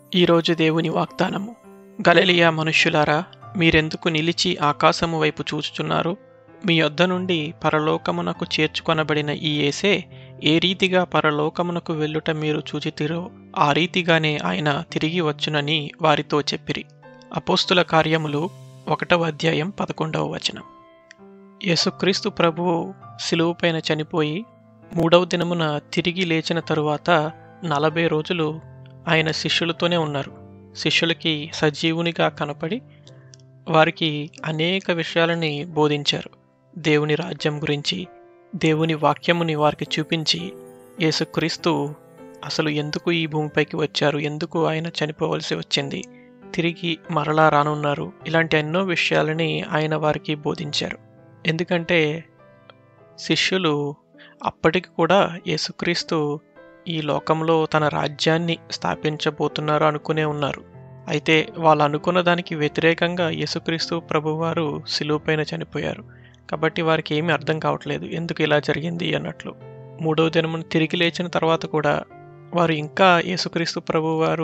ఈరోజు దేవుని వాగ్దానము గలలియా మనుష్యులారా మీరెందుకు నిలిచి ఆకాశము వైపు చూచుచున్నారు మీ యొద్ద నుండి పరలోకమునకు చేర్చుకొనబడిన ఈ యేసే ఏ రీతిగా పరలోకమునకు వెళ్ళుట మీరు చూచితిరో ఆ రీతిగానే ఆయన తిరిగి వచ్చునని వారితో చెప్పిరి అపోస్తుల కార్యములు ఒకటవ అధ్యాయం పదకొండవ వచనం యేసుక్రీస్తు ప్రభువు సిలువుపైన చనిపోయి మూడవ దినమున తిరిగి లేచిన తరువాత నలభై రోజులు ఆయన శిష్యులతోనే ఉన్నారు శిష్యులకి సజీవునిగా కనపడి వారికి అనేక విషయాలని బోధించారు దేవుని రాజ్యం గురించి దేవుని వాక్యముని వారికి చూపించి యేసుక్రీస్తు అసలు ఎందుకు ఈ భూమిపైకి వచ్చారు ఎందుకు ఆయన చనిపోవలసి వచ్చింది తిరిగి మరలా రానున్నారు ఇలాంటి ఎన్నో విషయాలని ఆయన వారికి బోధించారు ఎందుకంటే శిష్యులు అప్పటికి కూడా యేసుక్రీస్తు ఈ లోకంలో తన రాజ్యాన్ని స్థాపించబోతున్నారు అనుకునే ఉన్నారు అయితే వాళ్ళు అనుకున్న దానికి వ్యతిరేకంగా యేసుక్రీస్తు ప్రభువారు సిలువుపైన చనిపోయారు కాబట్టి వారికి ఏమీ అర్థం కావట్లేదు ఎందుకు ఇలా జరిగింది అన్నట్లు మూడవ దినమున తిరిగి లేచిన తర్వాత కూడా వారు ఇంకా యేసుక్రీస్తు ప్రభువారు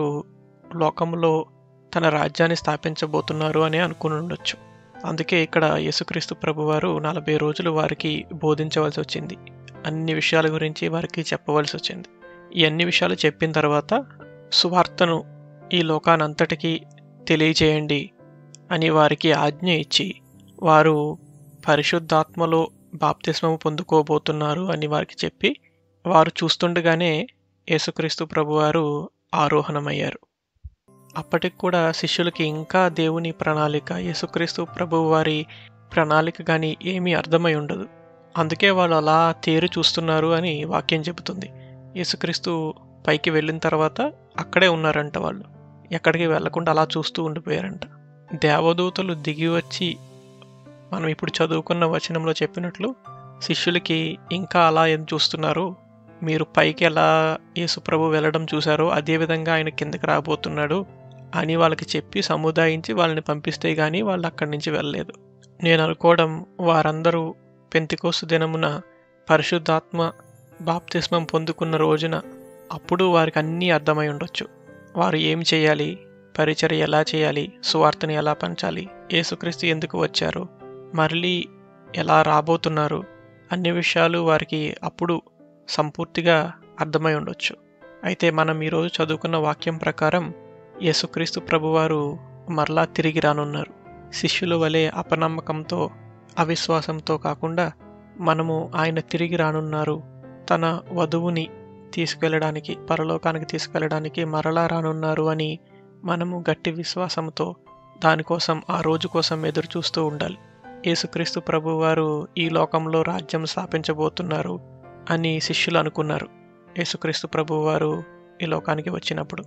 లోకంలో తన రాజ్యాన్ని స్థాపించబోతున్నారు అని అనుకుని ఉండొచ్చు అందుకే ఇక్కడ యేసుక్రీస్తు ప్రభువారు నలభై రోజులు వారికి బోధించవలసి వచ్చింది అన్ని విషయాల గురించి వారికి చెప్పవలసి వచ్చింది ఈ అన్ని విషయాలు చెప్పిన తర్వాత సువార్తను ఈ లోకానంతటికీ తెలియచేయండి అని వారికి ఆజ్ఞ ఇచ్చి వారు పరిశుద్ధాత్మలో బాప్తిస్మము పొందుకోబోతున్నారు అని వారికి చెప్పి వారు చూస్తుండగానే యేసుక్రీస్తు ప్రభువారు ఆరోహణమయ్యారు అప్పటికి కూడా శిష్యులకి ఇంకా దేవుని ప్రణాళిక యేసుక్రీస్తు ప్రభు వారి ప్రణాళిక కానీ ఏమీ అర్థమై ఉండదు అందుకే వాళ్ళు అలా తేరు చూస్తున్నారు అని వాక్యం చెబుతుంది యేసుక్రీస్తు పైకి వెళ్ళిన తర్వాత అక్కడే ఉన్నారంట వాళ్ళు ఎక్కడికి వెళ్లకుండా అలా చూస్తూ ఉండిపోయారంట దేవదూతలు దిగి వచ్చి మనం ఇప్పుడు చదువుకున్న వచనంలో చెప్పినట్లు శిష్యులకి ఇంకా అలా ఏం చూస్తున్నారు మీరు పైకి ఎలా యేసుప్రభు వెళ్ళడం చూశారో అదేవిధంగా ఆయన కిందకి రాబోతున్నాడు అని వాళ్ళకి చెప్పి సముదాయించి వాళ్ళని పంపిస్తే కానీ వాళ్ళు అక్కడి నుంచి వెళ్ళలేదు నేను అనుకోవడం వారందరూ పెంతికోసు దినమున పరిశుద్ధాత్మ బాప్తిస్మం పొందుకున్న రోజున అప్పుడు వారికి అన్నీ అర్థమై ఉండొచ్చు వారు ఏం చేయాలి పరిచర్య ఎలా చేయాలి సువార్తని ఎలా పంచాలి యేసుక్రీస్తు ఎందుకు వచ్చారు మళ్ళీ ఎలా రాబోతున్నారు అన్ని విషయాలు వారికి అప్పుడు సంపూర్తిగా అర్థమై ఉండొచ్చు అయితే మనం ఈరోజు చదువుకున్న వాక్యం ప్రకారం యేసుక్రీస్తు ప్రభువారు మరలా తిరిగి రానున్నారు శిష్యుల వలె అపనమ్మకంతో అవిశ్వాసంతో కాకుండా మనము ఆయన తిరిగి రానున్నారు తన వధువుని తీసుకెళ్ళడానికి పరలోకానికి తీసుకెళ్ళడానికి మరలా రానున్నారు అని మనము గట్టి విశ్వాసంతో దానికోసం ఆ రోజు కోసం ఎదురు చూస్తూ ఉండాలి యేసుక్రీస్తు ప్రభువారు ఈ లోకంలో రాజ్యం స్థాపించబోతున్నారు అని శిష్యులు అనుకున్నారు యేసుక్రీస్తు ప్రభువారు ఈ లోకానికి వచ్చినప్పుడు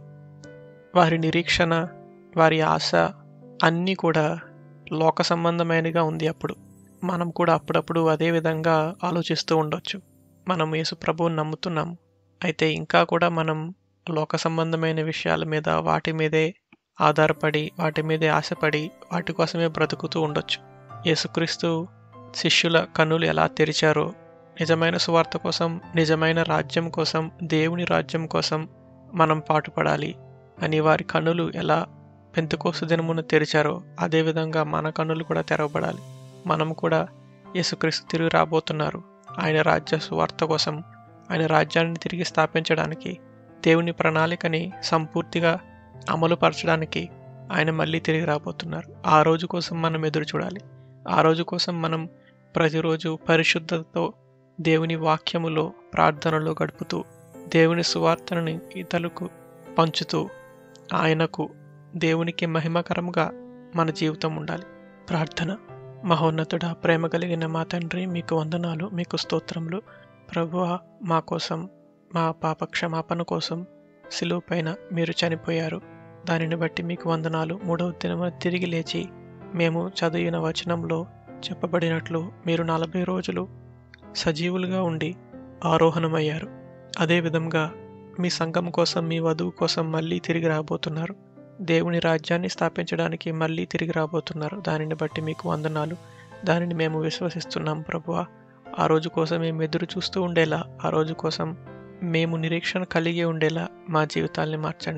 వారి నిరీక్షణ వారి ఆశ అన్నీ కూడా లోక సంబంధమైనగా ఉంది అప్పుడు మనం కూడా అప్పుడప్పుడు అదే విధంగా ఆలోచిస్తూ ఉండొచ్చు మనం యేసు ప్రభువుని నమ్ముతున్నాము అయితే ఇంకా కూడా మనం లోక సంబంధమైన విషయాల మీద వాటి మీదే ఆధారపడి వాటి మీదే ఆశపడి వాటి కోసమే బ్రతుకుతూ ఉండొచ్చు యేసుక్రీస్తు శిష్యుల కన్నులు ఎలా తెరిచారో నిజమైన సువార్త కోసం నిజమైన రాజ్యం కోసం దేవుని రాజ్యం కోసం మనం పాటుపడాలి అని వారి కన్నులు ఎలా పెంతుకోసు దినమున తెరిచారో అదేవిధంగా మన కన్నులు కూడా తెరవబడాలి మనం కూడా యేసుక్రీస్తు తిరిగి రాబోతున్నారు ఆయన రాజ్య సువార్త కోసం ఆయన రాజ్యాన్ని తిరిగి స్థాపించడానికి దేవుని ప్రణాళికని సంపూర్తిగా అమలుపరచడానికి ఆయన మళ్ళీ తిరిగి రాబోతున్నారు ఆ రోజు కోసం మనం ఎదురు చూడాలి ఆ రోజు కోసం మనం ప్రతిరోజు పరిశుద్ధతతో దేవుని వాక్యములో ప్రార్థనలో గడుపుతూ దేవుని సువార్తను ఇతరులకు పంచుతూ ఆయనకు దేవునికి మహిమకరంగా మన జీవితం ఉండాలి ప్రార్థన మహోన్నతుడ ప్రేమ కలిగిన మా తండ్రి మీకు వందనాలు మీకు స్తోత్రములు ప్రభువ మా కోసం మా పాప క్షమాపణ కోసం సిలువు పైన మీరు చనిపోయారు దానిని బట్టి మీకు వందనాలు మూడవ దినమున తిరిగి లేచి మేము చదివిన వచనంలో చెప్పబడినట్లు మీరు నలభై రోజులు సజీవులుగా ఉండి ఆరోహణమయ్యారు అదేవిధంగా మీ సంఘం కోసం మీ వధువు కోసం మళ్ళీ తిరిగి రాబోతున్నారు దేవుని రాజ్యాన్ని స్థాపించడానికి మళ్ళీ తిరిగి రాబోతున్నారు దానిని బట్టి మీకు వందనాలు దానిని మేము విశ్వసిస్తున్నాం ప్రభువా ఆ రోజు కోసం మేము ఎదురు చూస్తూ ఉండేలా ఆ రోజు కోసం మేము నిరీక్షణ కలిగి ఉండేలా మా జీవితాల్ని మార్చండి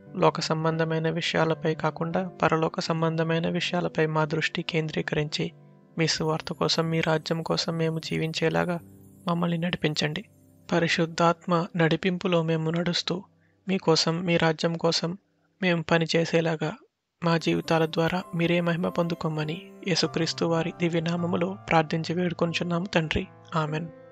లోక సంబంధమైన విషయాలపై కాకుండా పరలోక సంబంధమైన విషయాలపై మా దృష్టి కేంద్రీకరించి మీ సువార్త కోసం మీ రాజ్యం కోసం మేము జీవించేలాగా మమ్మల్ని నడిపించండి పరిశుద్ధాత్మ నడిపింపులో మేము నడుస్తూ మీకోసం మీ రాజ్యం కోసం మేము పనిచేసేలాగా మా జీవితాల ద్వారా మీరే మహిమ పొందుకోమని యేసుక్రీస్తు వారి దివ్యనామములో ప్రార్థించి వేడుకొంచున్నాము తండ్రి ఆమెన్